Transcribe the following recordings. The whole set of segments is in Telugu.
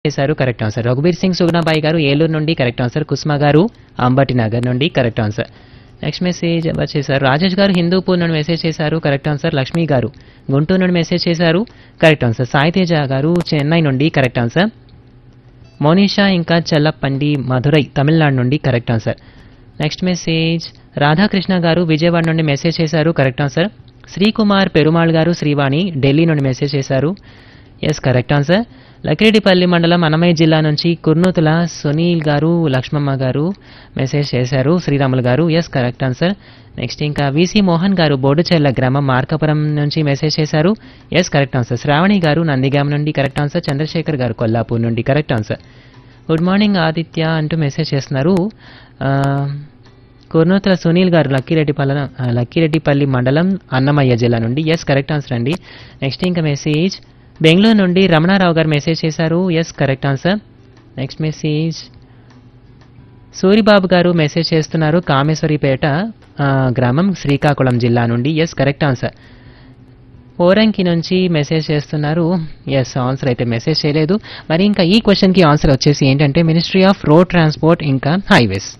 చేశారు కరెక్ట్ ఆన్సర్ రఘుబీర్ సింగ్ సుగుణాబాయి గారు ఏలూరు నుండి కరెక్ట్ ఆన్సర్ కుస్మా గారు అంబటి నగర్ నుండి కరెక్ట్ ఆన్సర్ నెక్స్ట్ మెసేజ్ ఎవరు చేశారు రాజేష్ గారు హిందూపూర్ నుండి మెసేజ్ చేశారు కరెక్ట్ ఆన్సర్ లక్ష్మి గారు గుంటూరు నుండి మెసేజ్ చేశారు కరెక్ట్ ఆన్సర్ సాయి తేజ గారు చెన్నై నుండి కరెక్ట్ ఆన్సర్ మోనిషా ఇంకా చెల్లప్పండి మధురై తమిళనాడు నుండి correct answer next message Radhakrishna గారు విజయవాడ నుండి మెసేజ్ చేశారు కరెక్ట్ ఆన్సర్ శ్రీకుమార్ పెరుమాళ్ గారు శ్రీవాణి ఢిల్లీ నుండి మెసేజ్ చేశారు ఎస్ కరెక్ట్ ఆన్సర్ లకిరెడ్డిపల్లి మండలం అన్నమయ్య జిల్లా నుంచి కుర్నూతుల సునీల్ గారు లక్ష్మమ్మ గారు మెసేజ్ చేశారు శ్రీరాములు గారు ఎస్ కరెక్ట్ ఆన్సర్ నెక్స్ట్ ఇంకా విసి మోహన్ గారు బోడుచెర్ల గ్రామం మార్కాపురం నుంచి మెసేజ్ చేశారు ఎస్ కరెక్ట్ ఆన్సర్ శ్రావణి గారు నందిగాం నుండి కరెక్ట్ ఆన్సర్ చంద్రశేఖర్ గారు కొల్లాపూర్ నుండి correct answer good morning Aditya అంటూ మెసేజ్ చేస్తున్నారు ఆ, కుర్నూతల సునీల్ గారు లక్కిరెడ్డిపల్ల ఆ, లక్కిరెడ్డిపల్లి మండలం అన్నమయ్య జిల్లా నుండి ఎస్ కరెక్ట్ ఆన్సర్ అండి నెక్స్ట్ ఇంకా మెసేజ్ బెంగళూరు నుండి రమణారావు గారు మెసేజ్ చేశారు yes correct answer next message Suribabu గారు మెసేజ్ చేస్తున్నారు కామేశ్వరిపేట ఆ, గ్రామం శ్రీకాకుళం జిల్లా నుండి ఎస్ కరెక్ట్ ఆన్సర్ ఓరంకి నుంచి మెసేజ్ చేస్తున్నారు ఎస్ ఆన్సర్ అయితే మెసేజ్ చేయలేదు మరి ఇంకా ఈ క్వశ్చన్కి ఆన్సర్ వచ్చేసి ఏంటంటే మినిస్ట్రీ ఆఫ్ రోడ్ ట్రాన్స్పోర్ట్ ఇంకా హైవేస్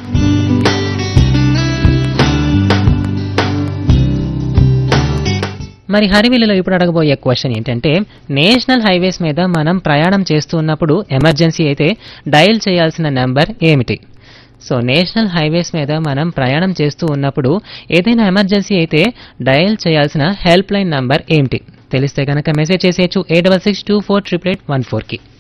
మరి హరివిల్లులో ఇప్పుడు అడగబోయే క్వశ్చన్ ఏంటంటే నేషనల్ హైవేస్ మీద మనం ప్రయాణం చేస్తూ ఉన్నప్పుడు ఎమర్జెన్సీ అయితే డయల్ చేయాల్సిన నెంబర్ ఏమిటి సో నేషనల్ హైవేస్ మీద మనం ప్రయాణం చేస్తూ ఉన్నప్పుడు ఏదైనా ఎమర్జెన్సీ అయితే డయల్ చేయాల్సిన హెల్ప్ లైన్ నంబర్ ఏమిటి తెలిస్తే కనుక మెసేజ్ చేసేయచ్చు eight double six two four triple eight one ఫోర్కి